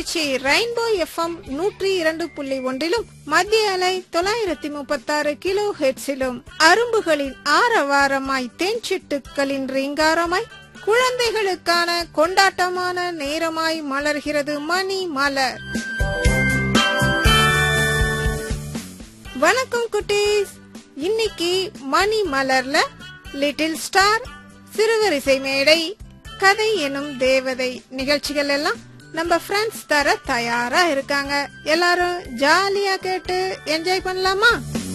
Trichy rainbow FM நூற்றி இரண்டு புள்ளி ஒன்றிலும் மத்திய அலை தொள்ளாயிரத்தி முப்பத்தாறு கிலோ ஹெட்ஸிலும் அரும்புகளின் ஆரவாரமாய் தேன்சிட்டுக்களின் ரீங்காரமாய் குழந்தைகளுக்கான கொண்டாட்டமான நேரமாய் மலர்கிறது மணி மலர் வணக்கம் குட்டீஸ் இன்னைக்கு மணி மலர்ல லிட்டில் ஸ்டார் சிறுவரிசை மேடை கதை எனும் தேவதை நிகழ்ச்சிகள் எல்லாம் நம்ம ஃப்ரெண்ட்ஸ் தர தயாரா இருக்காங்க எல்லாரும் ஜாலியா கேட்டு என்ஜாய் பண்ணலாமா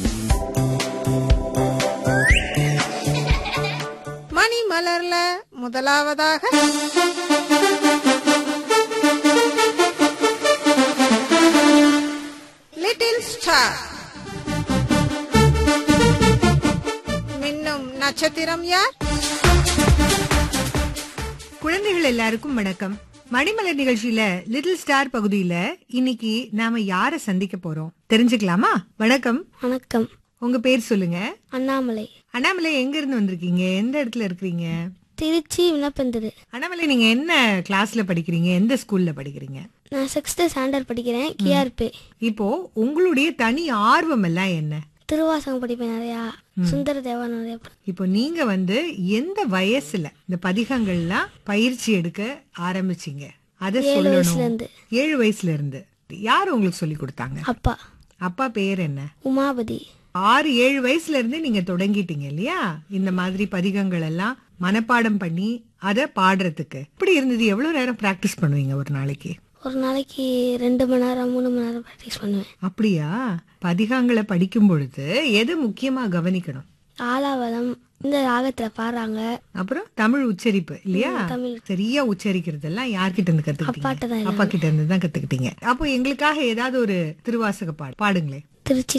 மணி மலர்ல முதலாவதாக லிட்டில் ஸ்டார் மின்னும் நட்சத்திரம் யார் குழந்தைகள் எல்லாருக்கும் வணக்கம் மணிமலர் நிகழ்ச்சியில லிட்டில் ஸ்டார் பகுதியில இன்னைக்கு நாம யார சந்திக்க போறோம் தெரிஞ்சுக்கலாமா வணக்கம் வணக்கம் உங்க பேர் சொல்லுங்க அண்ணாமலை அண்ணாமலை எங்க இருந்து வந்திருக்கீங்க எந்த இடத்துல இருக்கிறீங்க திருச்சி விண்ணப்பந்தது அண்ணாமலை நீங்க என்ன கிளாஸ்ல படிக்கிறீங்க எந்த ஸ்கூல்ல படிக்கிறீங்க நான் சிக்ஸ்த்து ஸ்டாண்டர்ட் படிக்கிறேன் கிஆர்பி இப்போ உங்களுடைய தனி ஆர்வம் எல்லாம் என்ன திருவாசகம் படிப்பேன் நிறையா சுந்தர தேவா நிறையா படி- இப்போ நீங்க வந்து எந்த வயசுல இந்த பதிகங்கள்லாம் பயிற்சி எடுக்க ஆரம்பிச்சீங்க அத ஏழு சொல்லணும் வயசுல இருந்து ஏழு வயசுல இருந்து யார் உங்களுக்கு சொல்லி கொடுத்தாங்க அப்பா அப்பா பேர் என்ன உமாபதி ஆறு ஏழு வயசுல இருந்தே நீங்க தொடங்கிட்டீங்க இல்லையா இந்த மாதிரி பதிகங்கள் எல்லாம் மனப்பாடம் பண்ணி அத பாடுறதுக்கு இப்படி இருந்தது எவ்வளவு நேரம் பிராக்டிஸ் பண்ணுவீங்க ஒரு நாளைக்கு ஒரு நாளைக்கு ரெண்டு மணி நேரம் மூணு மணி நேரம் ப்ராக்டிஸ் பண்ணுவேன் அப்படியா பதிகங்களை படிக்கும் பொழுது எது முக்கியமா கவனிக்கணும் ஆலாவலம் இந்த ராகத்துல பாடுறாங்க அப்புறம் தமிழ் உச்சரிப்பு இல்லையா தமிழ். சரியா உச்சரிக்கிறதெல்லாம் யார்கிட்ட இருந்து அப்பாட்ட கத்துக்கிட்டீங்க தான் அப்பா கிட்ட இருந்து தான் கத்துக்கிட்டீங்க அப்போ எங்களுக்காக ஏதாவது ஒரு திருவாசக பாடு பாடுங்களேன் திருச்சி